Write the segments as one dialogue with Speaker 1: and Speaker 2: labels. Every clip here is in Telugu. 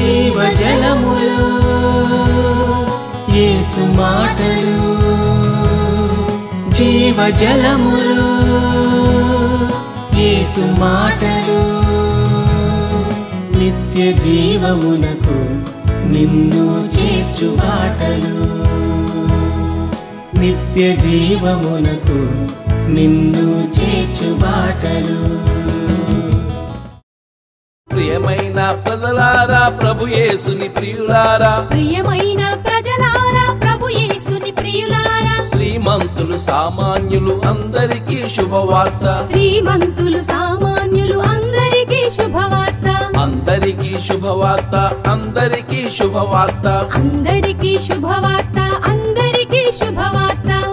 Speaker 1: జీవజలములు యేసు మాటలు జీవజలములు యేసు మాటలు నిత్య జీవమునకు నిన్ను చేర్చు బాటలు నిత్య జీవమునకు నిన్ను చేర్చు బాటలు
Speaker 2: ప్రియమైన ప్రజలారా ప్రభు యేసుని ప్రియులారా
Speaker 3: ప్రియమైన ప్రజలారా ప్రభు యేసుని ప్రియులారా
Speaker 2: శ్రీమంతులు సామాన్యులు అందరికీ శుభవార్త
Speaker 3: శ్రీమంతులు సామాన్యులు అందరికీ శుభవార్త
Speaker 2: అందరికీ శుభవార్త అందరికీ శుభవార్త
Speaker 3: అందరికీ శుభవార్త అందరికీ శుభవార్త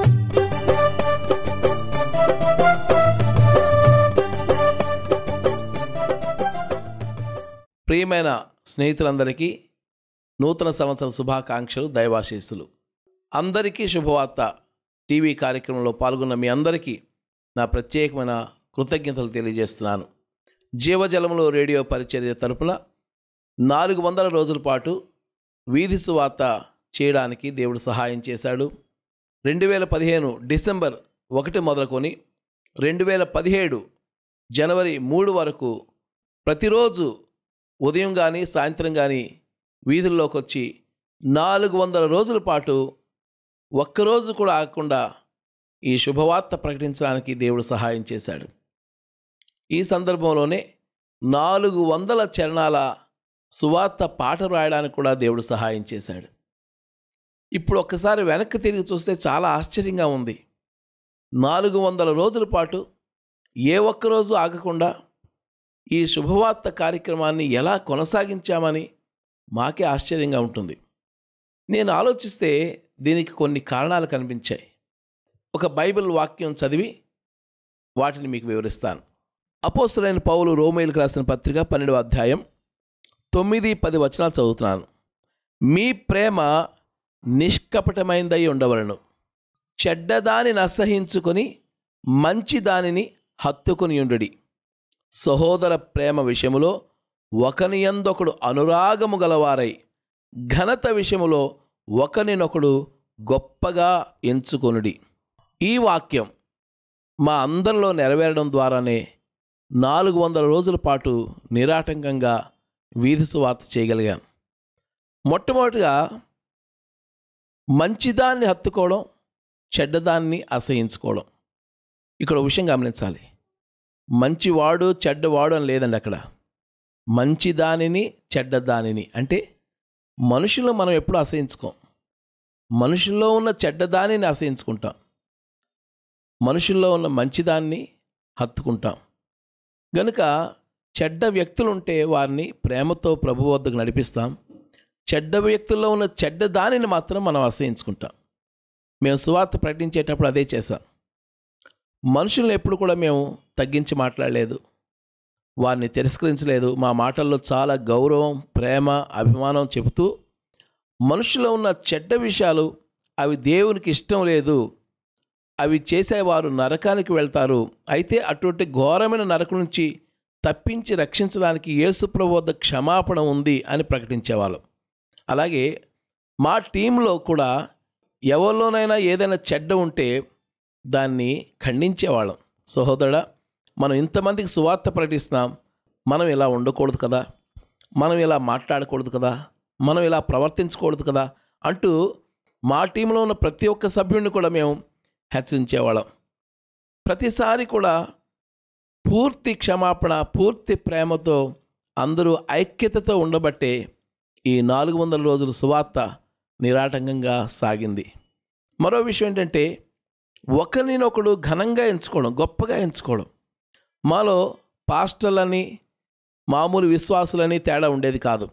Speaker 2: ప్రియమైన స్నేహితులందరికీ నూతన సంవత్సర శుభాకాంక్షలు దైవాశీస్సులు అందరికీ శుభవార్త టీవీ కార్యక్రమంలో పాల్గొన్న మీ అందరికీ నా ప్రత్యేకమైన కృతజ్ఞతలు తెలియజేస్తున్నాను జీవజలంలో రేడియో పరిచర్య తరపున నాలుగు వందల రోజుల పాటు వీధి సువార్త చేయడానికి దేవుడు సహాయం చేశాడు రెండు వేల పదిహేను డిసెంబర్ ఒకటి మొదలుకొని రెండు వేల పదిహేడు జనవరి మూడు వరకు ప్రతిరోజు ఉదయం కానీ సాయంత్రం కానీ వీధుల్లోకి వచ్చి నాలుగు వందల రోజుల పాటు ఒక్కరోజు కూడా ఆగకుండా ఈ శుభవార్త ప్రకటించడానికి దేవుడు సహాయం చేశాడు ఈ సందర్భంలోనే నాలుగు వందల చరణాల సువార్త పాట రాయడానికి కూడా దేవుడు సహాయం చేశాడు ఇప్పుడు ఒక్కసారి వెనక్కి తిరిగి చూస్తే చాలా ఆశ్చర్యంగా ఉంది నాలుగు వందల రోజుల పాటు ఏ ఒక్కరోజు ఆగకుండా ఈ శుభవార్త కార్యక్రమాన్ని ఎలా కొనసాగించామని మాకే ఆశ్చర్యంగా ఉంటుంది నేను ఆలోచిస్తే దీనికి కొన్ని కారణాలు కనిపించాయి ఒక బైబిల్ వాక్యం చదివి వాటిని మీకు వివరిస్తాను అపోస్తులైన పౌలు రోమేలకు రాసిన పత్రిక పన్నెండవ అధ్యాయం తొమ్మిది పది వచనాలు చదువుతున్నాను మీ ప్రేమ నిష్కపటమైందై ఉండవలను చెడ్డదానిని అసహించుకొని మంచి దానిని హత్తుకొని ఉండుడి సహోదర ప్రేమ విషయములో ఒకనియందొకడు అనురాగము గలవారై ఘనత విషయములో ఒకనినొకడు గొప్పగా ఎంచుకొనుడి ఈ వాక్యం మా అందరిలో నెరవేరడం ద్వారానే నాలుగు వందల రోజుల పాటు నిరాటంకంగా వీధి సువార్త చేయగలిగాం మొట్టమొదటిగా మంచిదాన్ని హత్తుకోవడం చెడ్డదాన్ని అసహించుకోవడం ఇక్కడ ఒక విషయం గమనించాలి మంచివాడు చెడ్డవాడు అని లేదండి అక్కడ మంచిదానిని చెడ్డదానిని అంటే మనుషులు మనం ఎప్పుడు అసహించుకోం మనుషుల్లో ఉన్న చెడ్డదానిని అసహించుకుంటాం మనుషుల్లో ఉన్న మంచిదాన్ని హత్తుకుంటాం గనుక చెడ్డ వ్యక్తులుంటే వారిని ప్రేమతో ప్రభు వద్దకు నడిపిస్తాం చెడ్డ వ్యక్తుల్లో ఉన్న చెడ్డ దానిని మాత్రం మనం అసహించుకుంటాం మేము సువార్త ప్రకటించేటప్పుడు అదే చేశాం మనుషుల్ని ఎప్పుడు కూడా మేము తగ్గించి మాట్లాడలేదు వారిని తిరస్కరించలేదు మా మాటల్లో చాలా గౌరవం ప్రేమ అభిమానం చెబుతూ మనుషులో ఉన్న చెడ్డ విషయాలు అవి దేవునికి ఇష్టం లేదు అవి చేసేవారు నరకానికి వెళ్తారు అయితే అటువంటి ఘోరమైన నరకం నుంచి తప్పించి రక్షించడానికి యేసుప్రభు వద్ద క్షమాపణ ఉంది అని ప్రకటించేవాళ్ళం అలాగే మా టీంలో కూడా ఎవరిలోనైనా ఏదైనా చెడ్డ ఉంటే దాన్ని ఖండించేవాళ్ళం సహోదరుడా మనం ఇంతమందికి సువార్త ప్రకటిస్తున్నాం మనం ఇలా ఉండకూడదు కదా మనం ఇలా మాట్లాడకూడదు కదా మనం ఇలా ప్రవర్తించకూడదు కదా అంటూ మా టీంలో ఉన్న ప్రతి ఒక్క సభ్యుడిని కూడా మేము హెచ్చరించేవాళ్ళం ప్రతిసారి కూడా పూర్తి క్షమాపణ పూర్తి ప్రేమతో అందరూ ఐక్యతతో ఉండబట్టే ఈ నాలుగు వందల రోజుల సువార్త నిరాటంకంగా సాగింది మరో విషయం ఏంటంటే ఒకరినొకడు ఘనంగా ఎంచుకోవడం గొప్పగా ఎంచుకోవడం మాలో పాస్టర్లని మామూలు విశ్వాసులని తేడా ఉండేది కాదు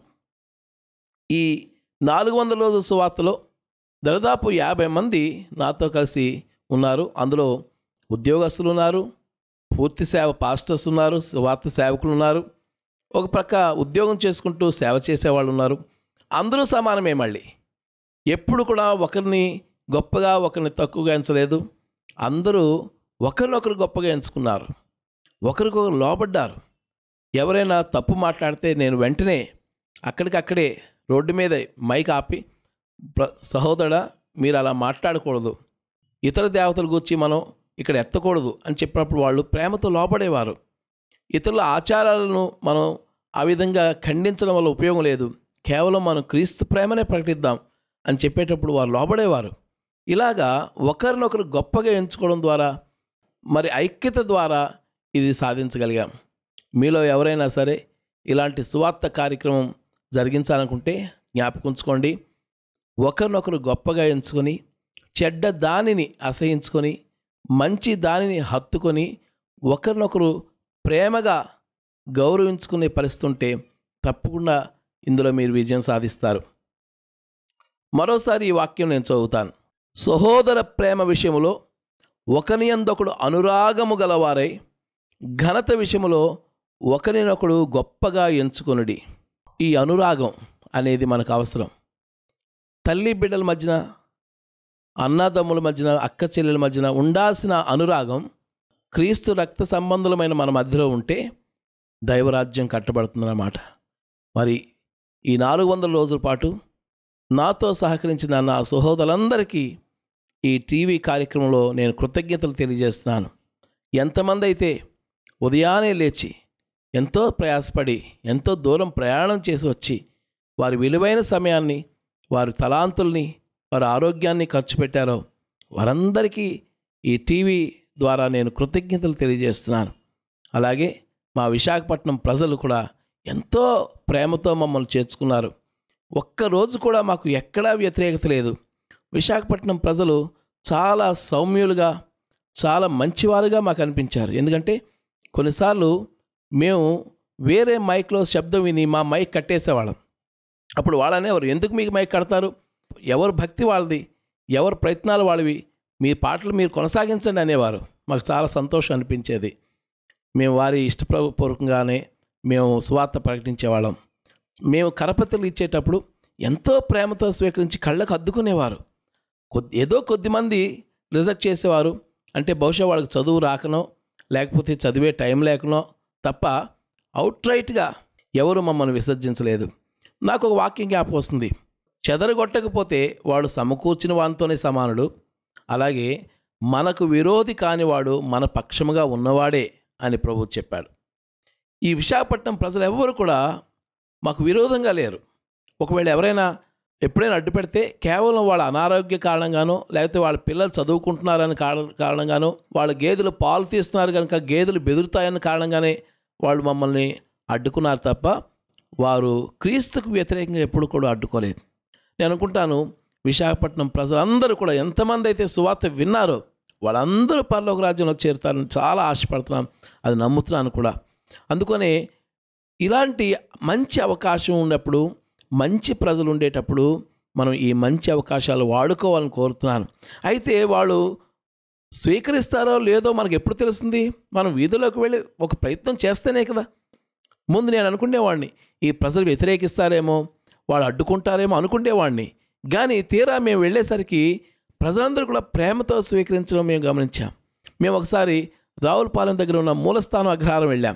Speaker 2: ఈ నాలుగు వందల రోజుల సువార్తలో దాదాపు యాభై మంది నాతో కలిసి ఉన్నారు అందులో ఉద్యోగస్తులు ఉన్నారు పూర్తి సేవ పాస్టర్స్ ఉన్నారు వార్త సేవకులు ఉన్నారు ఒక ప్రక్క ఉద్యోగం చేసుకుంటూ సేవ చేసేవాళ్ళు ఉన్నారు అందరూ సమానమే మళ్ళీ ఎప్పుడు కూడా ఒకరిని గొప్పగా ఒకరిని తక్కువగా ఎంచలేదు అందరూ ఒకరినొకరు గొప్పగా ఎంచుకున్నారు ఒకరికొకరు లోబడ్డారు ఎవరైనా తప్పు మాట్లాడితే నేను వెంటనే అక్కడికక్కడే రోడ్డు మీద మైక్ ఆపి ప్ర- సహోదరా మీరు అలా మాట్లాడకూడదు ఇతర దేవతల గురించి మనం ఇక్కడ ఎత్తకూడదు అని చెప్పినప్పుడు వాళ్ళు ప్రేమతో లోపడేవారు ఇతరుల ఆచారాలను మనం ఆ విధంగా ఖండించడం వల్ల ఉపయోగం లేదు కేవలం మనం క్రీస్తు ప్రేమనే ప్రకటిద్దాం అని చెప్పేటప్పుడు వారు లోబడేవారు ఇలాగా ఒకరినొకరు గొప్పగా ఎంచుకోవడం ద్వారా మరి ఐక్యత ద్వారా ఇది సాధించగలిగాం మీలో ఎవరైనా సరే ఇలాంటి సువార్త కార్యక్రమం జరిగించాలనుకుంటే జ్ఞాపకుంచుకోండి ఒకరినొకరు గొప్పగా ఎంచుకొని చెడ్డ దానిని అసహించుకొని మంచి దానిని హత్తుకొని ఒకరినొకరు ప్రేమగా గౌరవించుకునే పరిస్థితి ఉంటే తప్పకుండా ఇందులో మీరు విజయం సాధిస్తారు మరోసారి ఈ వాక్యం నేను చదువుతాను సహోదర ప్రేమ విషయంలో ఒకని అందొకడు అనురాగము గలవారై ఘనత విషయంలో ఒకరినొకడు గొప్పగా ఎంచుకొనుడి ఈ అనురాగం అనేది మనకు అవసరం తల్లి బిడ్డల మధ్యన అన్నదమ్ముల మధ్యన అక్క చెల్లెల మధ్యన ఉండాల్సిన అనురాగం క్రీస్తు రక్త సంబంధులమైన మన మధ్యలో ఉంటే దైవరాజ్యం కట్టబడుతుందన్నమాట మరి ఈ నాలుగు వందల రోజుల పాటు నాతో సహకరించిన నా సహోదరులందరికీ ఈ టీవీ కార్యక్రమంలో నేను కృతజ్ఞతలు తెలియజేస్తున్నాను ఎంతమంది అయితే ఉదయాన్నే లేచి ఎంతో ప్రయాసపడి ఎంతో దూరం ప్రయాణం చేసి వచ్చి వారి విలువైన సమయాన్ని వారి తలాంతుల్ని వారి ఆరోగ్యాన్ని ఖర్చు పెట్టారో వారందరికీ ఈ టీవీ ద్వారా నేను కృతజ్ఞతలు తెలియజేస్తున్నాను అలాగే మా విశాఖపట్నం ప్రజలు కూడా ఎంతో ప్రేమతో మమ్మల్ని చేర్చుకున్నారు ఒక్కరోజు కూడా మాకు ఎక్కడా వ్యతిరేకత లేదు విశాఖపట్నం ప్రజలు చాలా సౌమ్యులుగా చాలా మంచివారుగా మాకు అనిపించారు ఎందుకంటే కొన్నిసార్లు మేము వేరే మైక్లో శబ్దం విని మా మైక్ కట్టేసేవాళ్ళం అప్పుడు వాళ్ళనే ఎవరు ఎందుకు మీకు మైక్ కడతారు ఎవరు భక్తి వాళ్ళది ఎవరు ప్రయత్నాలు వాళ్ళవి మీ పాటలు మీరు కొనసాగించండి అనేవారు మాకు చాలా సంతోషం అనిపించేది మేము వారి ఇష్టపూర్వకంగానే మేము సువార్త ప్రకటించేవాళ్ళం మేము కరపత్రులు ఇచ్చేటప్పుడు ఎంతో ప్రేమతో స్వీకరించి కళ్ళకు అద్దుకునేవారు కొద్ది ఏదో కొద్దిమంది రిజెక్ట్ చేసేవారు అంటే బహుశా వాళ్ళకి చదువు రాకనో లేకపోతే చదివే టైం లేకనో తప్ప అవుట్ రైట్గా ఎవరు మమ్మల్ని విసర్జించలేదు నాకు ఒక వాక్యం జ్ఞాపకం వస్తుంది చెదరగొట్టకపోతే వాడు సమకూర్చిన వానితోనే సమానుడు అలాగే మనకు విరోధి కానివాడు మన పక్షముగా ఉన్నవాడే అని ప్రభు చెప్పాడు ఈ విశాఖపట్నం ప్రజలు ఎవ్వరు కూడా మాకు విరోధంగా లేరు ఒకవేళ ఎవరైనా ఎప్పుడైనా అడ్డు పెడితే కేవలం వాళ్ళ అనారోగ్య కారణంగానో లేకపోతే వాళ్ళ పిల్లలు చదువుకుంటున్నారని కారణ- కారణంగానో వాళ్ళ గేదెలు పాలు తీస్తున్నారు కనుక గేదెలు బెదురుతాయని కారణంగానే వాళ్ళు మమ్మల్ని అడ్డుకున్నారు తప్ప వారు క్రీస్తుకు వ్యతిరేకంగా ఎప్పుడు కూడా అడ్డుకోలేదు నేను అనుకుంటాను విశాఖపట్నం ప్రజలందరూ కూడా ఎంతమంది అయితే సువార్త విన్నారో వాళ్ళందరూ పరలోక రాజ్యంలో చేరుతారని చాలా ఆశపడుతున్నాను అది నమ్ముతున్నాను కూడా అందుకనే ఇలాంటి మంచి అవకాశం ఉన్నప్పుడు మంచి ప్రజలు ఉండేటప్పుడు మనం ఈ మంచి అవకాశాలు వాడుకోవాలని కోరుతున్నాను అయితే వాళ్ళు స్వీకరిస్తారో లేదో మనకు ఎప్పుడు తెలుస్తుంది మనం వీధిలోకి వెళ్ళి ఒక ప్రయత్నం చేస్తేనే కదా ముందు నేను అనుకునేవాడిని ఈ ప్రజలు వ్యతిరేకిస్తారేమో వాళ్ళు అడ్డుకుంటారేమో అనుకునేవాడిని కానీ తీరా మేము వెళ్ళేసరికి ప్రజలందరూ కూడా ప్రేమతో స్వీకరించడం మేము గమనించాం మేము ఒకసారి రావులపాలెం దగ్గర ఉన్న మూలస్థానం అగ్రహారం వెళ్ళాం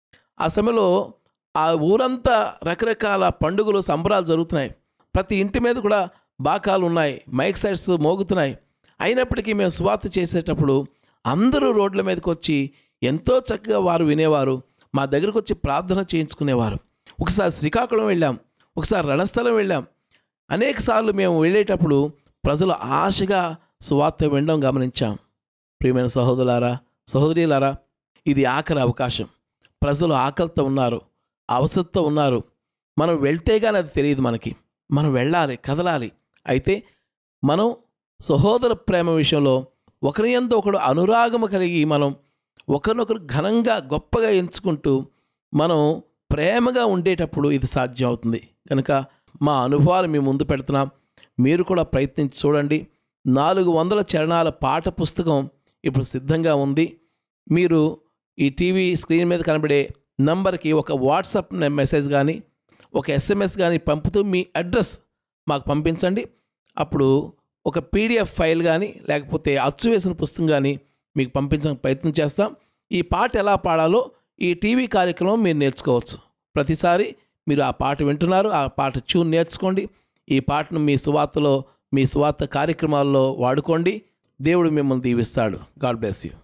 Speaker 2: ఆ సమయంలో ఆ ఊరంతా రకరకాల పండుగలు సంబరాలు జరుగుతున్నాయి ప్రతి ఇంటి మీద కూడా బాకాలు ఉన్నాయి మైక్ సెట్స్ మోగుతున్నాయి అయినప్పటికీ మేము స్వార్థ చేసేటప్పుడు అందరూ రోడ్ల మీదకి వచ్చి ఎంతో చక్కగా వారు వినేవారు మా దగ్గరకు వచ్చి ప్రార్థన చేయించుకునేవారు ఒకసారి శ్రీకాకుళం వెళ్ళాం ఒకసారి రణస్థలం వెళ్ళాం అనేక సార్లు మేము వెళ్ళేటప్పుడు ప్రజలు ఆశగా సువార్త వినడం గమనించాం ప్రియమైన సహోదరులారా సహోదరులారా ఇది ఆఖరి అవకాశం ప్రజలు ఆకలితో ఉన్నారు అవసరంతో ఉన్నారు మనం వెళ్తే కానీ అది తెలియదు మనకి మనం వెళ్ళాలి కదలాలి అయితే మనం సహోదర ప్రేమ విషయంలో ఒకరి ఎందు ఒకడు అనురాగము కలిగి మనం ఒకరినొకరు ఘనంగా గొప్పగా ఎంచుకుంటూ మనం ప్రేమగా ఉండేటప్పుడు ఇది సాధ్యం అవుతుంది కనుక మా అనుభవాలు మీ ముందు పెడుతున్నాం మీరు కూడా ప్రయత్నించి చూడండి నాలుగు వందల చరణాల పాఠ పుస్తకం ఇప్పుడు సిద్ధంగా ఉంది మీరు ఈ టీవీ స్క్రీన్ మీద కనబడే నంబర్కి ఒక వాట్సాప్ మెసేజ్ కానీ ఒక ఎస్ఎంఎస్ కానీ పంపుతూ మీ అడ్రస్ మాకు పంపించండి అప్పుడు ఒక పీడిఎఫ్ ఫైల్ కానీ లేకపోతే అచ్చు వేసిన పుస్తకం కానీ మీకు పంపించడానికి ప్రయత్నం చేస్తాం ఈ పాట ఎలా పాడాలో ఈ టీవీ కార్యక్రమం మీరు నేర్చుకోవచ్చు ప్రతిసారి మీరు ఆ పాట వింటున్నారు ఆ పాట ట్యూన్ నేర్చుకోండి ఈ పాటను మీ సువార్తలో మీ సువార్త కార్యక్రమాల్లో వాడుకోండి దేవుడు మిమ్మల్ని దీవిస్తాడు గాడ్ బ్లెస్ యూ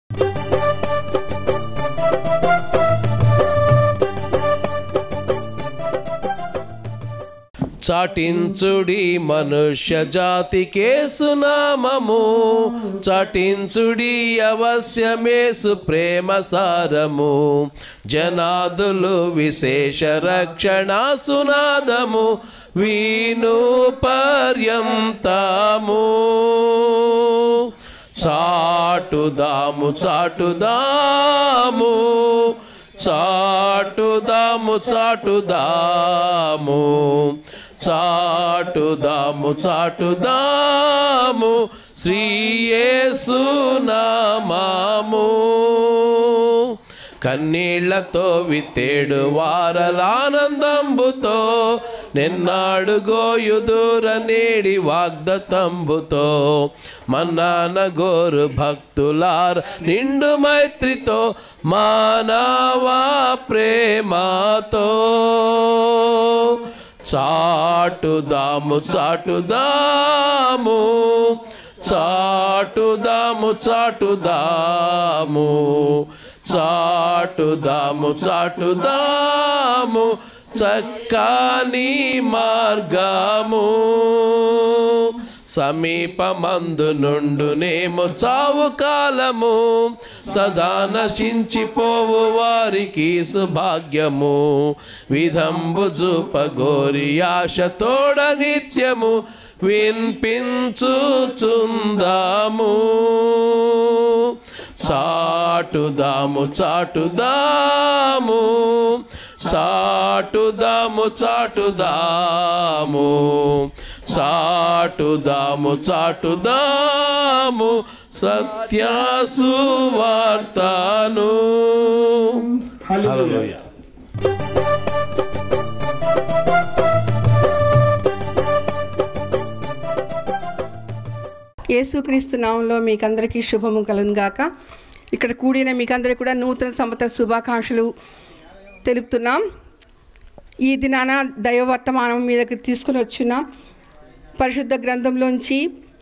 Speaker 2: చాటించుడి మనుష్య జాతికే సునామము చాటించుడి అవశ్యమేసు ప్రేమ సారము జనాదులు విశేష రక్షణ సునాదము వీను పర్యంతము చాటుదాము చాటుదాము చాటుదాము చాటుదాము చాటుదాము చాటుదాము శ్రీయేసు నామాము కన్నీళ్లతో విత్తేడు వారలానందంబుతో నిన్నాడు గోయుదూర నేడి వాగ్దతంబుతో మన్నాన గోరు భక్తులార్ నిండు మైత్రితో మానవా ప్రేమతో చాటుదాము చాటుదాము చాటుదాము చాటుదాము చాటుదాము చాటుదాము చక్కని మార్గము సమీపమందు నుండునేమో చావు కాలము సదా నశించిపోవు వారికి సుభాగ్యము విధంబు చూపగోరి ఆశ తోడ నిత్యము విన్పించుచుందాము చాటుదాము చాటుదాము చాటుదాము చాటుదాము చాటుదాము చాటుదాము సత్యాసు వార్తను హల్లెలూయా
Speaker 4: యేసుక్రీస్తు నామంలో మీకందరికీ శుభము కలుగును గాక ఇక్కడ కూడిన మీకందరికీ కూడా నూతన సంవత్సర శుభాకాంక్షలు తెలుపుతున్నాం ఈ దినాన దైవవర్తమానం మీదకి తీసుకుని వచ్చిన పరిశుద్ధ గ్రంథంలోంచి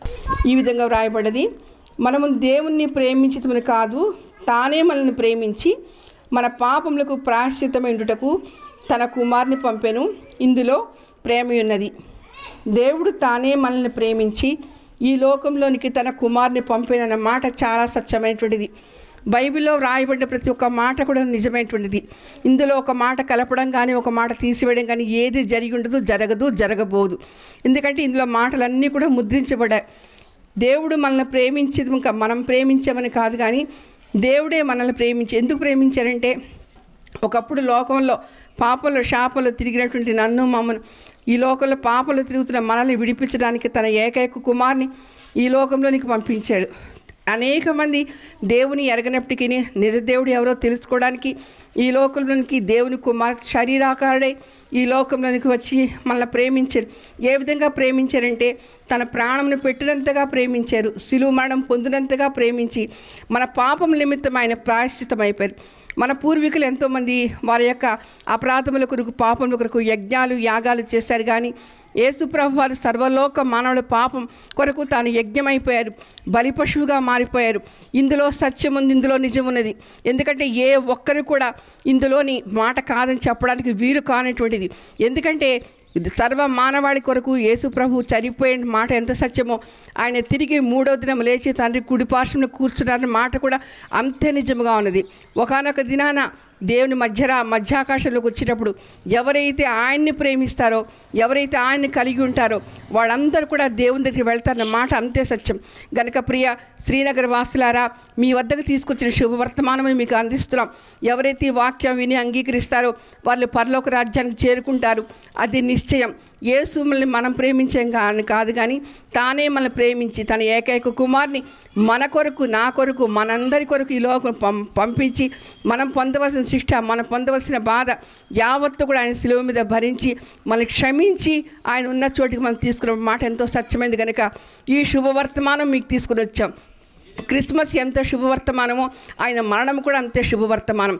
Speaker 4: ఈ విధంగా వ్రాయబడ్డది మనము దేవుణ్ణి ప్రేమించటమని కాదు తానే మనల్ని ప్రేమించి మన పాపములకు ప్రాశ్చితమైనటకు తన కుమార్ని పంపెను ఇందులో ప్రేమ ఉన్నది దేవుడు తానే మనల్ని ప్రేమించి ఈ లోకంలోనికి తన కుమార్ని పంపినన్న మాట చాలా సత్యమైనటువంటిది బైబిల్లో వ్రాయబడిన ప్రతి ఒక్క మాట కూడా నిజమైనటువంటిది ఇందులో ఒక మాట కలపడం కానీ ఒక మాట తీసివేయడం కానీ ఏది జరిగి ఉండదు జరగదు జరగబోదు ఎందుకంటే ఇందులో మాటలన్నీ కూడా ముద్రించబడ్డాయి దేవుడు మనల్ని ప్రేమించేది ఇంకా మనం ప్రేమించామని కాదు కానీ దేవుడే మనల్ని ప్రేమించి ఎందుకు ప్రేమించారంటే ఒకప్పుడు లోకంలో పాపలు శాపలు తిరిగినటువంటి నన్ను మమ్మను ఈ లోకంలో పాపలు తిరుగుతున్న మనల్ని విడిపించడానికి తన ఏకైక కుమార్ని ఈ లోకంలోనికి పంపించాడు అనేక మంది దేవుని ఎరగనప్పటికీ నిజ దేవుడు ఎవరో తెలుసుకోవడానికి ఈ లోకంలోనికి దేవుని కుమార్ శరీరాకారుడై ఈ లోకంలోనికి వచ్చి మనల్ని ప్రేమించారు ఏ విధంగా ప్రేమించారంటే తన ప్రాణంను పెట్టినంతగా ప్రేమించారు సిలువు మరణం పొందినంతగా ప్రేమించి మన పాపం నిమిత్తం ఆయన ప్రాయశ్చితం అయిపోయారు మన పూర్వీకులు ఎంతోమంది వారి యొక్క అపరాధముల కొరకు పాపముల కొరకు యజ్ఞాలు యాగాలు చేశారు కానీ యేసుప్రభు వారు సర్వలోక మానవుల పాపం కొరకు తాను యజ్ఞమైపోయారు బలిపశువుగా మారిపోయారు ఇందులో సత్యం ఉంది ఇందులో నిజం ఉన్నది ఎందుకంటే ఏ ఒక్కరు కూడా ఇందులోని మాట కాదని చెప్పడానికి వీలు కానటువంటిది ఎందుకంటే ఇది సర్వ మానవాళి కొరకు యేసు ప్రభు చనిపోయిన మాట ఎంత సత్యమో ఆయన తిరిగి మూడో దినం లేచి తండ్రి కుడిపార్శ్వంలో కూర్చున్నారన్న మాట కూడా అంతే నిజముగా ఉన్నది ఒకనొక దినాన దేవుని మధ్యరా మధ్యాకాశంలోకి వచ్చినప్పుడు ఎవరైతే ఆయన్ని ప్రేమిస్తారో ఎవరైతే ఆయన్ని కలిగి ఉంటారో వాళ్ళందరూ కూడా దేవుని దగ్గరికి వెళ్తారన్న మాట అంతే సత్యం గనక ప్రియ శ్రీనగర్ వాసులారా మీ వద్దకు తీసుకొచ్చిన శుభవర్తమానమని మీకు అందిస్తున్నాం ఎవరైతే ఈ వాక్యం విని అంగీకరిస్తారో వాళ్ళు పరలోక రాజ్యానికి చేరుకుంటారు అది నిశ్చయం యేసు మనల్ని మనం ప్రేమించాం కానీ కాదు కానీ తానే మనల్ని ప్రేమించి తన ఏకైక కుమార్ని మన కొరకు నా కొరకు మనందరి కొరకు ఈ లోకం పం పంపించి మనం పొందవలసిన శిక్ష మనం పొందవలసిన బాధ యావత్తు కూడా ఆయన శిలువ మీద భరించి మనల్ని క్షమించి ఆయన ఉన్న చోటికి మనం తీసుకున్న మాట ఎంతో సత్యమైంది కనుక ఈ శుభవర్తమానం మీకు తీసుకుని వచ్చాం క్రిస్మస్ ఎంత శుభవర్తమానమో ఆయన మరణం కూడా అంతే శుభవర్తమానం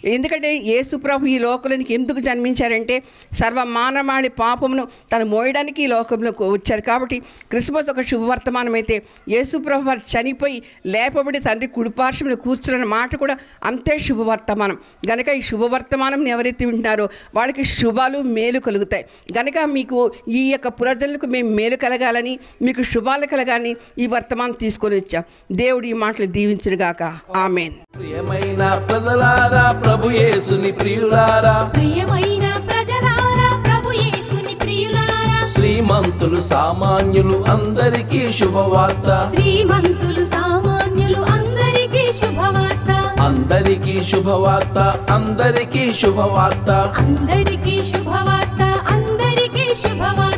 Speaker 4: ఎందుకంటే యేసుప్రభు ఈ లోకంలోనికి ఎందుకు జన్మించారంటే సర్వ మానవాళి పాపమును తను మోయడానికి ఈ లోకంలోకి వచ్చారు కాబట్టి క్రిస్మస్ ఒక శుభవర్తమానం అయితే యేసుప్రభు వారు చనిపోయి లేపబడి తండ్రి కుడిపార్శ్వమును కూర్చున్న మాట కూడా అంతే శుభవర్తమానం గనక ఈ శుభవర్తమానం ఎవరైతే వింటున్నారో వాళ్ళకి శుభాలు మేలు కలుగుతాయి గనక మీకు ఈ యొక్క పురజనులకు మేము మేలు కలగాలని మీకు శుభాలు కలగాలని ఈ వర్తమానం తీసుకొని వచ్చాం దేవుడు ఈ మాటలు దీవించునుగాక ఆమెన్
Speaker 5: ప్రియమైన ప్రజలారా ప్రభు యేసుని ప్రియులారా
Speaker 3: ప్రియమైన ప్రజలారా ప్రభు యేసుని ప్రియులారా
Speaker 5: శ్రీమంతులు సామాన్యులు అందరికీ శుభవార్త
Speaker 3: శ్రీమంతులు సామాన్యులు అందరికీ శుభవార్త
Speaker 5: అందరికీ శుభవార్త అందరికీ శుభవార్త
Speaker 3: అందరికీ శుభవార్త అందరికీ శుభవార్త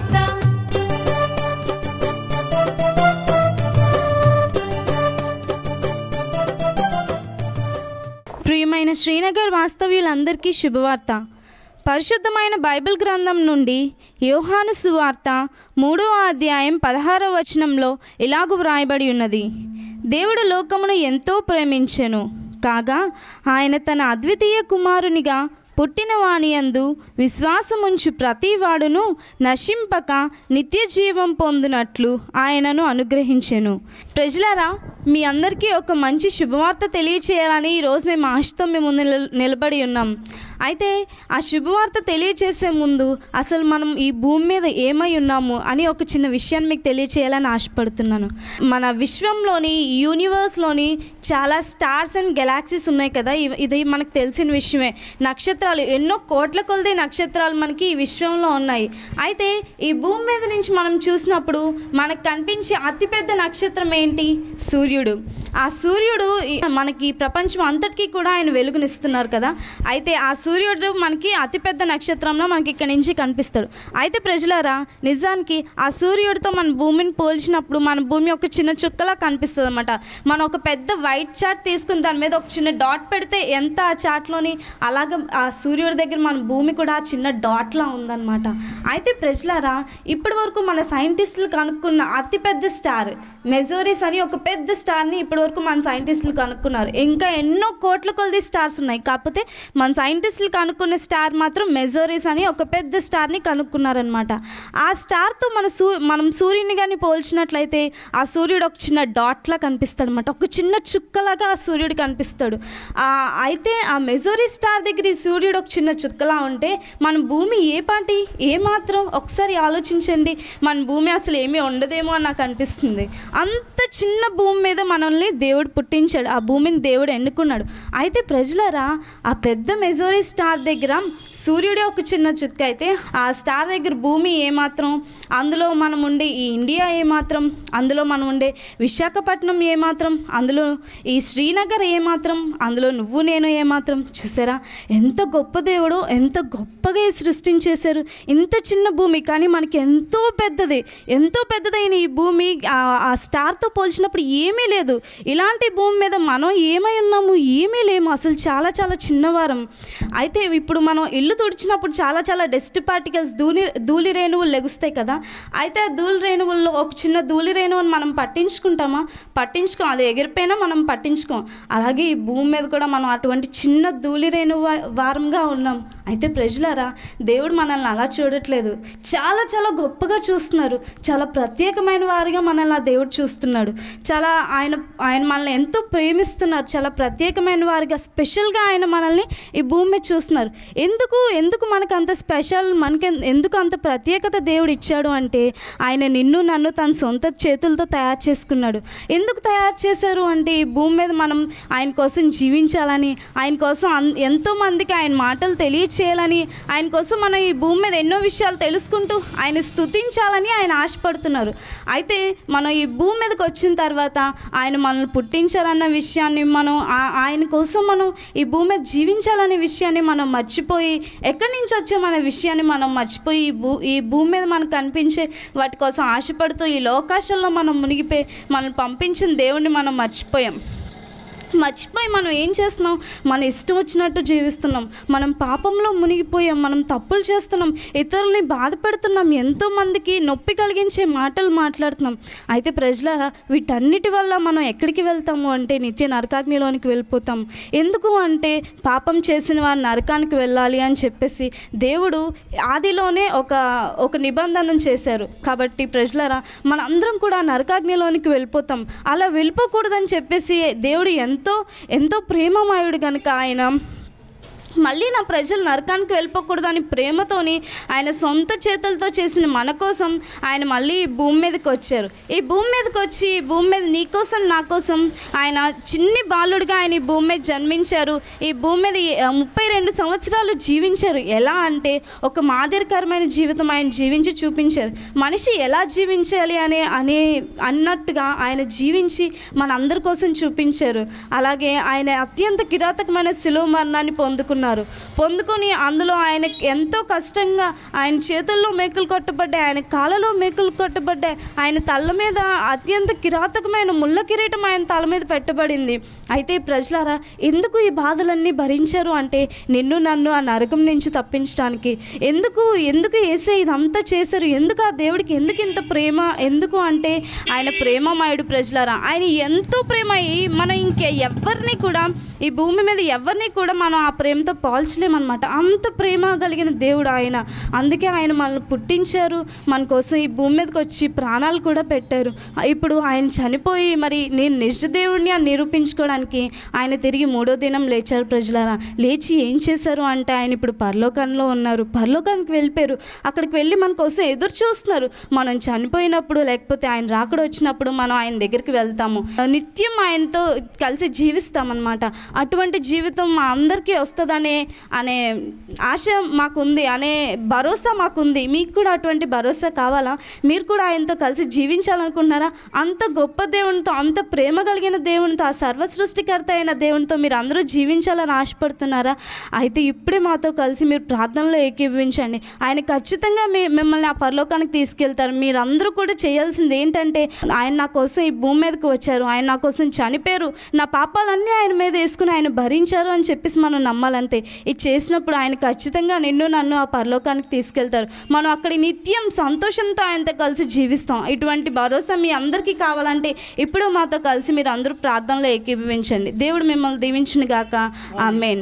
Speaker 6: ప్రియమైన శ్రీనగర్ వాస్తవ్యులందరికీ శుభవార్త పరిశుద్ధమైన బైబిల్ గ్రంథం నుండి యోహాను సువార్త మూడవ అధ్యాయం పదహారవ వచనంలో ఇలాగు వ్రాయబడి ఉన్నది దేవుడు లోకమును ఎంతో ప్రేమించెను కాగా ఆయన తన అద్వితీయ కుమారునిగా పుట్టిన వానియందు విశ్వాసముంచు ప్రతివాడును నశింపక నిత్య జీవం పొందినట్లు ఆయనను అనుగ్రహించెను ప్రజలారా మీ అందరికీ ఒక మంచి శుభవార్త తెలియచేయాలని ఈరోజు మేము ఆశతో మేము ముందు నిల- నిలబడి ఉన్నాం అయితే ఆ శుభవార్త తెలియచేసే ముందు అసలు మనం ఈ భూమి మీద ఏమై ఉన్నాము అని ఒక చిన్న విషయాన్ని మీకు తెలియచేయాలని ఆశపడుతున్నాను మన విశ్వంలోని యూనివర్స్లోని చాలా స్టార్స్ అండ్ గెలాక్సీస్ ఉన్నాయి కదా ఇవి- ఇది మనకు తెలిసిన విషయమే నక్షత్రాలు ఎన్నో కోట్ల కొలది నక్షత్రాలు మనకి ఈ విశ్వంలో ఉన్నాయి అయితే ఈ భూమి మీద నుంచి మనం చూసినప్పుడు మనకు కనిపించే అతిపెద్ద నక్షత్రం ఏంటి సూర్యుడు ఆ సూర్యుడు ఈ- మనకి ప్రపంచం అంతటికీ కూడా ఆయన వెలుగునిస్తున్నారు కదా అయితే ఆ సూర్యుడు మనకి అతిపెద్ద నక్షత్రంలో మనకి ఇక్కడ నుంచి కనిపిస్తాడు అయితే ప్రజలారా నిజానికి ఆ సూర్యుడితో మన భూమిని పోల్చినప్పుడు మన భూమి ఒక చిన్న చుక్కలా కనిపిస్తుంది అనమాట మనం ఒక పెద్ద వైట్ చార్ట్ తీసుకుని దాని మీద ఒక చిన్న డాట్ పెడితే ఎంత ఆ చార్ట్లోని అలాగ ఆ సూర్యుడి దగ్గర మన భూమి కూడా ఆ చిన్న డాట్లా ఉందన్నమాట అయితే ప్రజలారా ఇప్పటి వరకు మన సైంటిస్టులు కనుక్కున్న అతిపెద్ద స్టార్ మెజోరిస్ అని ఒక పెద్ద స్టార్ని ఇప్పటివరకు మన సైంటిస్టులు కనుక్కున్నారు ఇంకా ఎన్నో కోట్ల కొలది స్టార్స్ ఉన్నాయి కాకపోతే మన సైంటిస్టులు కనుక్కున్న స్టార్ మాత్రం మెజోరిస్ అని ఒక పెద్ద స్టార్ని కనుక్కున్నారనమాట ఆ స్టార్తో మన సూ మనం సూర్యుని కానీ పోల్చినట్లయితే ఆ సూర్యుడు ఒక చిన్న డాట్లా కనిపిస్తాడు అనమాట ఒక చిన్న చుక్కలాగా ఆ సూర్యుడు కనిపిస్తాడు ఆ, అయితే ఆ మెజోరీ స్టార్ దగ్గర ఈ సూర్యుడు ఒక చిన్న చుక్కలా ఉంటే మన భూమి ఏ పాటి ఏ మాత్రం ఒకసారి ఆలోచించండి మన భూమి అసలు ఏమీ ఉండదేమో అని నాకు అనిపిస్తుంది అంత చిన్న భూమి మీద మనల్ని దేవుడు పుట్టించాడు ఆ భూమిని దేవుడు ఎన్నుకున్నాడు అయితే ప్రజలరా ఆ పెద్ద మెజోరీ స్టార్ దగ్గర సూర్యుడే ఒక చిన్న చుక్క అయితే ఆ స్టార్ దగ్గర భూమి ఏమాత్రం అందులో మనం ఉండే ఈ ఇండియా ఏమాత్రం అందులో మనం ఉండే విశాఖపట్నం ఏమాత్రం అందులో ఈ శ్రీనగర్ ఏమాత్రం అందులో నువ్వు నేను ఏమాత్రం చూసారా ఎంత గొప్ప దేవుడు ఎంత గొప్పగా ఈ సృష్టించేశారు ఇంత చిన్న భూమి కానీ మనకి ఎంతో పెద్దది ఎంతో పెద్దదైన ఈ భూమి ఆ- ఆ స్టార్తో పోల్చినప్పుడు ఏమీ లేదు ఇలాంటి భూమి మీద మనం ఏమై ఉన్నాము ఏమీ లేము అసలు చాలా చాలా చిన్నవారం అయితే ఇప్పుడు మనం ఇల్లు తుడిచినప్పుడు చాలా చాలా డస్ట్ పార్టికల్స్ ధూళి ధూళి రేణువులు లెగుస్తాయి కదా అయితే ఆ ధూళి రేణువుల్లో ఒక చిన్న ధూళి రేణువుని మనం పట్టించుకుంటామా పట్టించుకోం అది ఎగిరిపోయినా మనం పట్టించుకోం అలాగే ఈ భూమి మీద కూడా మనం అటువంటి చిన్న ధూళి రేణువు వా- వారంగా ఉన్నాం అయితే ప్రజలారా దేవుడు మనల్ని అలా చూడట్లేదు చాలా చాలా గొప్పగా చూస్తున్నారు చాలా ప్రత్యేకమైన వారిగా మనల్ని ఆ దేవుడు చూస్తున్నాడు చాలా ఆయన ఆయన మనల్ని ఎంతో ప్రేమిస్తున్నారు చాలా ప్రత్యేకమైన వారిగా స్పెషల్గా ఆయన మనల్ని ఈ భూమి మీద చూస్తున్నారు ఎందుకు ఎందుకు మనకు అంత స్పెషల్ మనకి ఎన్- ఎందుకు అంత ప్రత్యేకత దేవుడు ఇచ్చాడు అంటే ఆయన నిన్ను నన్ను తన సొంత చేతులతో తయారు చేసుకున్నాడు ఎందుకు తయారు చేశారు అంటే ఈ భూమి మీద మనం ఆయన కోసం జీవించాలని ఆయన కోసం అన్- ఎంతో మందికి ఆయన మాటలు తెలియచేయాలని ఆయన కోసం మనం ఈ భూమి మీద ఎన్నో విషయాలు తెలుసుకుంటూ ఆయన స్తుతించాలని ఆయన ఆశపడుతున్నారు అయితే మనం ఈ భూమి మీదకి వచ్చిన తర్వాత ఆయన మనల్ని పుట్టించాలన్న విషయాన్ని మనం ఆ- ఆయన కోసం మనం ఈ భూమి మీద జీవించాలనే విషయాన్ని మనం మర్చిపోయి ఎక్కడి నుంచి వచ్చామనే విషయాన్ని మనం మర్చిపోయి ఈ భూ ఈ భూమి మీద మనకు కనిపించే వాటి కోసం ఆశపడుతూ ఈ లోకాశంలో మనం మునిగిపోయి మనల్ని పంపించిన దేవుణ్ణి మనం మర్చిపోయాం మర్చిపోయి మనం ఏం చేస్తున్నాం మన ఇష్టం వచ్చినట్టు జీవిస్తున్నాం మనం పాపంలో మునిగిపోయాం మనం తప్పులు చేస్తున్నాం ఇతరుల్ని బాధ పెడుతున్నాం ఎంతో మందికి నొప్పి కలిగించే మాటలు మాట్లాడుతున్నాం అయితే ప్రజలారా వీటన్నిటి వల్ల మనం ఎక్కడికి వెళ్తాము అంటే నిత్య నరకాగ్నిలోనికి వెళ్ళిపోతాం ఎందుకు అంటే పాపం చేసిన వారు నరకానికి వెళ్ళాలి అని చెప్పేసి దేవుడు ఆదిలోనే ఒక ఒక నిబంధన చేశారు కాబట్టి ప్రజలారా మనందరం కూడా నరకాగ్నిలోనికి వెళ్ళిపోతాం అలా వెళ్ళిపోకూడదని చెప్పేసి దేవుడు ఎంతో ఎంతో ప్రేమమయుడు కనుక ఆయన మళ్ళీ నా ప్రజలు నరకానికి వెళ్ళిపోకూడదని ప్రేమతోని ఆయన సొంత చేతులతో చేసిన మన కోసం ఆయన మళ్ళీ ఈ భూమి మీదకి వచ్చారు ఈ భూమి మీదకి వచ్చి ఈ భూమి మీద నీ కోసం నా కోసం ఆయన చిన్ని బాలుడిగా ఆయన ఈ భూమి మీద జన్మించారు ఈ భూమి మీద ఈ, ఆ, ముప్పై రెండు సంవత్సరాలు జీవించారు ఎలా అంటే ఒక మాదిరికరమైన జీవితం ఆయన జీవించి చూపించారు మనిషి ఎలా జీవించాలి అనే అనే అన్నట్టుగా ఆయన జీవించి మనందరి కోసం చూపించారు అలాగే ఆయన అత్యంత కిరాతకమైన శిలువ మరణాన్ని పొందుకున్నారు పొందుకొని అందులో ఆయన ఎంతో కష్టంగా ఆయన చేతుల్లో మేకులు కొట్టబడ్డాయి ఆయన కాళ్ళలో మేకులు కొట్టబడ్డాయి ఆయన తల మీద అత్యంత కిరాతకమైన ముళ్ళ కిరీటం ఆయన తల మీద పెట్టబడింది అయితే ప్రజలారా ఎందుకు ఈ బాధలన్నీ భరించారు అంటే నిన్ను నన్ను ఆ నరకం నుంచి తప్పించడానికి ఎందుకు ఎందుకు వేసే ఇదంతా చేశారు ఎందుకు ఆ దేవుడికి ఎందుకు ఇంత ప్రేమ ఎందుకు అంటే ఆయన ప్రేమమయుడు ప్రజలారా ఆయన ఎంతో ప్రేమ అయ్యి మనం ఇంకే ఎవరిని కూడా ఈ భూమి మీద ఎవరిని కూడా మనం ఆ ప్రేమతో పోల్చలేమన్నమాట అంత ప్రేమ కలిగిన దేవుడు ఆయన అందుకే ఆయన మనల్ని పుట్టించారు మన కోసం ఈ భూమి మీదకి వచ్చి ప్రాణాలు కూడా పెట్టారు ఇప్పుడు ఆయన చనిపోయి మరి నేను నిజ దేవుడిని అని నిరూపించుకోవడానికి ఆయన తిరిగి మూడో దినం లేచారు ప్రజలారా లేచి ఏం చేశారు అంటే ఆయన ఇప్పుడు పరలోకంలో ఉన్నారు పరలోకానికి వెళ్ళిపోయారు అక్కడికి వెళ్ళి మన కోసం ఎదురు చూస్తున్నారు మనం చనిపోయినప్పుడు లేకపోతే ఆయన రాకడ వచ్చినప్పుడు మనం ఆయన దగ్గరికి వెళ్తాము నిత్యం ఆయనతో కలిసి జీవిస్తామన్నమాట అటువంటి జీవితం మా అందరికీ వస్తుందనే అనే ఆశ మాకుంది అనే భరోసా మాకుంది మీకు కూడా అటువంటి భరోసా కావాలా మీరు కూడా ఆయనతో కలిసి జీవించాలనుకుంటున్నారా అంత గొప్ప దేవునితో అంత ప్రేమ కలిగిన దేవునితో ఆ సర్వ సృష్టికర్త అయిన దేవునితో మీరు అందరూ జీవించాలని ఆశపడుతున్నారా అయితే ఇప్పుడే మాతో కలిసి మీరు ప్రార్థనలో ఏకీభవించండి ఆయన ఖచ్చితంగా మీ మిమ్మల్ని ఆ పరలోకానికి తీసుకెళ్తారు మీరందరూ కూడా చేయాల్సింది ఏంటంటే ఆయన నా కోసం ఈ భూమి మీదకి వచ్చారు ఆయన నా కోసం చనిపోయారు నా పాపాలన్నీ ఆయన మీద వేసుకుని ఆయన భరించారు అని చెప్పేసి మనం నమ్మాలంతే ఇది చేసినప్పుడు ఆయన ఖచ్చితంగా నిన్ను నన్ను ఆ పరలోకానికి తీసుకెళ్తారు మనం అక్కడ నిత్యం సంతోషంతో ఆయనతో కలిసి జీవిస్తాం ఇటువంటి భరోసా మీ అందరికీ కావాలంటే ఇప్పుడు మాతో కలిసి మీరు అందరూ ప్రార్థనలో ఏకీభవించండి దేవుడు మిమ్మల్ని దీవించిన గాక ఆమెన్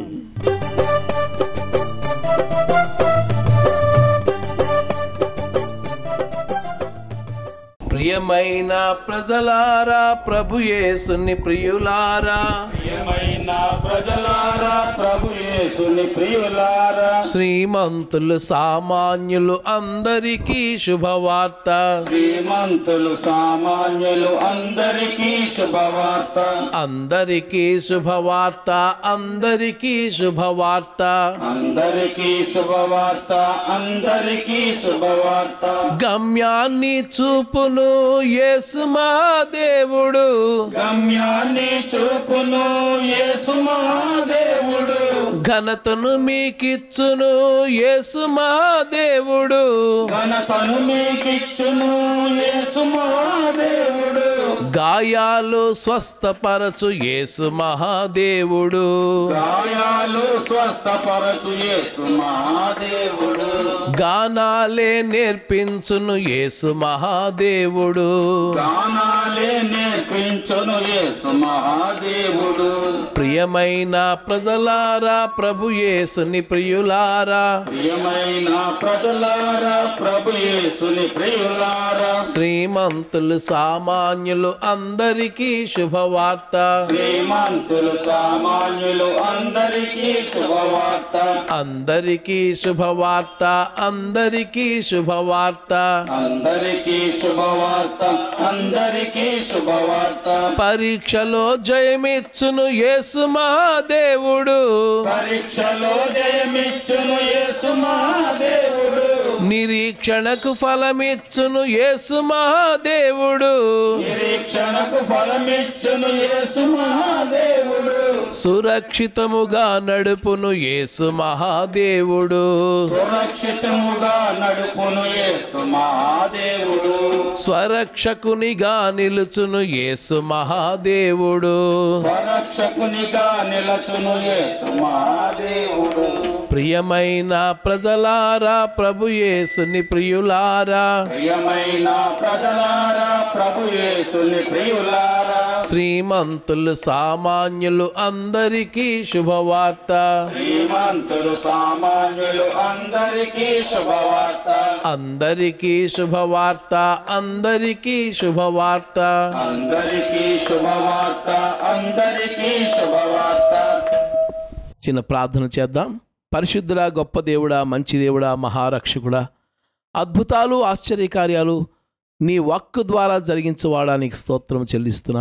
Speaker 5: ప్రియమైన ప్రజలారా ప్రభు యేసుని ప్రియులారా
Speaker 7: ప్రియమైన ప్రజలారా ప్రభు యేసుని ప్రియులారా
Speaker 5: శ్రీమంతులు సామాన్యులు అందరికీ శుభవార్త
Speaker 7: శ్రీమంతులు సామాన్యులు అందరికీ శుభవార్త
Speaker 5: అందరికీ శుభవార్త అందరికీ శుభవార్త
Speaker 7: అందరికీ శుభవార్త అందరికీ శుభవార్త
Speaker 5: గమ్యాన్ని చూపును యేసు మా దేవుడు
Speaker 7: గమ్యాన్ని చూపును యేసు మహాదేవుడు
Speaker 5: ఘనతను మీకిచ్చును యేసు మా దేవుడు
Speaker 7: ఘనతను మీకిచ్చును యేసు మహాదేవుడు
Speaker 5: గాయాలు స్వస్థపరచు యేసు మహాదేవుడు
Speaker 7: గాయాలు స్వస్థపరచు యేసు మహాదేవుడు
Speaker 5: గానాలే నేర్పించును యేసు మహాదేవుడు
Speaker 7: గానాలే నేర్పించును యేసు మహాదేవుడు
Speaker 5: ప్రియమైన ప్రజలారా ప్రభు యేసుని ప్రియులారా
Speaker 7: ప్రియమైన ప్రజలారా ప్రభు యేసుని ప్రియులారా
Speaker 5: శ్రీమంతులు సామాన్యులు అందరికీ శుభవార్త
Speaker 7: శ్రీమంతులు సామాన్యులు అందరికీ శుభవార్త
Speaker 5: అందరికీ శుభవార్త అందరికీ శుభవార్త
Speaker 7: అందరికీ శుభవార్త అందరికీ శుభవార్త
Speaker 5: పరీక్షలో జయమిచ్చును యేసు మహాదేవుడు
Speaker 7: పరీక్షలో జయమిచ్చును యేసు మహాదేవుడు
Speaker 5: నిరీక్షణకు ఫలమిచ్చును యేసు మహాదేవుడు
Speaker 7: నిరీక్షణకు ఫలమిచ్చును యేసు మహాదేవుడు
Speaker 5: సురక్షితముగా నడుపును యేసు మహాదేవుడు
Speaker 7: సురక్షితముగా నడుపును యేసు మహాదేవుడు
Speaker 5: స్వరక్షకునిగా నిలుచును యేసు మహాదేవుడు
Speaker 7: స్వరక్షకునిగా నిలచును యేసు మహాదేవుడు
Speaker 5: ప్రియమైన ప్రజలారా ప్రభు యేసుని ప్రియులారా
Speaker 7: ప్రియమైన ప్రజలారా ప్రభు యేసుని ప్రియులారా
Speaker 5: శ్రీమంతులు సామాన్యులు అందరికీ శుభవార్త
Speaker 7: శ్రీమంతులు సామాన్యులు అందరికీ శుభవార్త
Speaker 5: అందరికీ శుభవార్త అందరికీ శుభవార్త
Speaker 7: అందరికీ శుభవార్త అందరికీ శుభవార్త
Speaker 2: చిన్న ప్రార్థన చేద్దాం పరిశుద్ధుడా గొప్ప దేవుడా మంచి దేవుడా మహారక్షకుడా అద్భుతాలు ఆశ్చర్యకార్యాలు నీ వాక్కు ద్వారా జరిగించవాడా నీకు స్తోత్రం చెల్లిస్తున్నా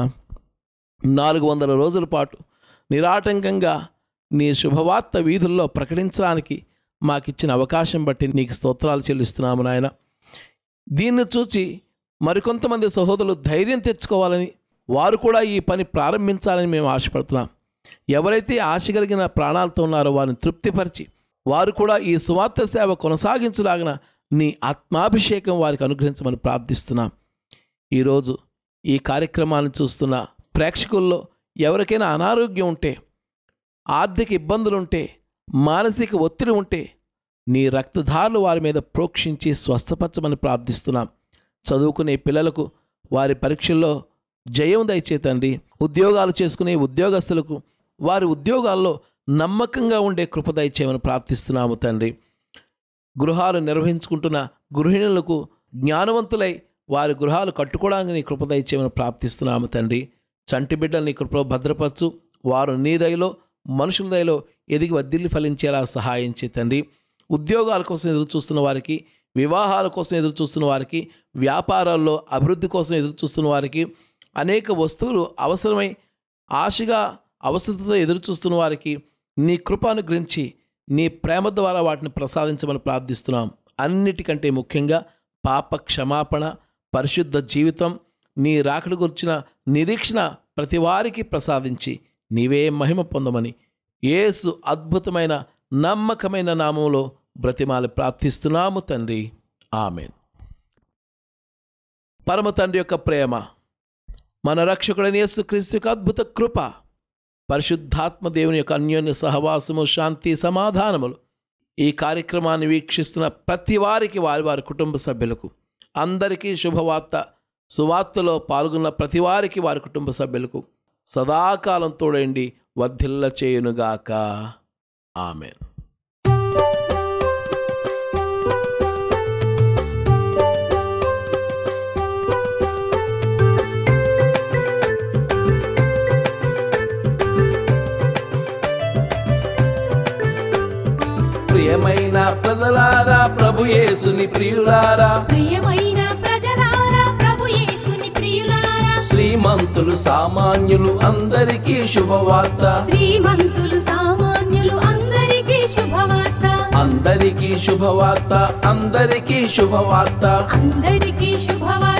Speaker 2: నాలుగు వందల రోజుల పాటు నిరాటంకంగా నీ శుభవార్త వీధుల్లో ప్రకటించడానికి మాకిచ్చిన అవకాశం బట్టి నీకు స్తోత్రాలు చెల్లిస్తున్నాము నాయన దీన్ని చూచి మరికొంతమంది సహోదరులు ధైర్యం తెచ్చుకోవాలని వారు కూడా ఈ పని ప్రారంభించాలని మేము ఆశపడుతున్నాం ఎవరైతే ఆశ కలిగిన ప్రాణాలతో ఉన్నారో వారిని తృప్తిపరిచి వారు కూడా ఈ సువార్త సేవ కొనసాగించలాగిన నీ ఆత్మాభిషేకం వారికి అనుగ్రహించమని ప్రార్థిస్తున్నాం ఈరోజు ఈ కార్యక్రమాన్ని చూస్తున్న ప్రేక్షకుల్లో ఎవరికైనా అనారోగ్యం ఉంటే ఆర్థిక ఇబ్బందులు ఉంటే మానసిక ఒత్తిడి ఉంటే నీ రక్తధారులు వారి మీద ప్రోక్షించి స్వస్థపరచమని ప్రార్థిస్తున్నాం చదువుకునే పిల్లలకు వారి పరీక్షల్లో జయం దయచేతండి ఉద్యోగాలు చేసుకునే ఉద్యోగస్తులకు వారి ఉద్యోగాల్లో నమ్మకంగా ఉండే కృప దయచేయమని ప్రార్థిస్తున్నాము తండ్రి గృహాలు నిర్వహించుకుంటున్న గృహిణులకు జ్ఞానవంతులై వారి గృహాలు కట్టుకోవడానికి నీ కృప దయచేయమని ప్రార్థిస్తున్నాము తండ్రి చంటి బిడ్డలు నీ కృపలో భద్రపరచు వారు నీ దయలో మనుషుల దయలో ఎదిగి వర్ధిల్లి ఫలించేలా సహాయం చే తండ్రి ఉద్యోగాల కోసం ఎదురు చూస్తున్న వారికి వివాహాల కోసం ఎదురు చూస్తున్న వారికి వ్యాపారాల్లో అభివృద్ధి కోసం ఎదురు చూస్తున్న వారికి అనేక వస్తువులు అవసరమై ఆశగా అవసరతతో ఎదురు చూస్తున్న వారికి నీ కృప అనుగ్రహించి నీ ప్రేమ ద్వారా వాటిని ప్రసాదించమని ప్రార్థిస్తున్నాం అన్నిటికంటే ముఖ్యంగా పాప క్షమాపణ పరిశుద్ధ జీవితం నీ రాకడ గురించిన నిరీక్షణ ప్రతి వారికి ప్రసాదించి నీవే మహిమ పొందమని యేసు అద్భుతమైన నమ్మకమైన నామంలో బ్రతిమాలి ప్రార్థిస్తున్నాము తండ్రి ఆమెన్ పరమ తండ్రి యొక్క ప్రేమ మన రక్షకుడైన యేసుక్రీస్తు యొక్క అద్భుత కృప పరిశుద్ధాత్మ దేవుని యొక్క అన్యోన్య సహవాసము శాంతి సమాధానములు ఈ కార్యక్రమాన్ని వీక్షిస్తున్న ప్రతి వారికి వారి వారి కుటుంబ సభ్యులకు అందరికీ శుభవార్త సువార్తలో పాల్గొన్న ప్రతి వారికి వారి కుటుంబ సభ్యులకు సదాకాలం తోడండి వర్ధిల్ల చేయునుగాక ఆమెన్
Speaker 5: ప్రియమైన ప్రజలారా ప్రభు యేసుని ప్రియులారా
Speaker 3: ప్రియమైన ప్రజలారా ప్రభు యేసుని ప్రియులారా
Speaker 5: శ్రీమంతులు సామాన్యులు అందరికీ శుభవార్త
Speaker 3: శ్రీమంతులు సామాన్యులు అందరికీ శుభవార్త
Speaker 5: అందరికీ శుభవార్త అందరికీ శుభవార్త
Speaker 3: అందరికీ శుభవార్త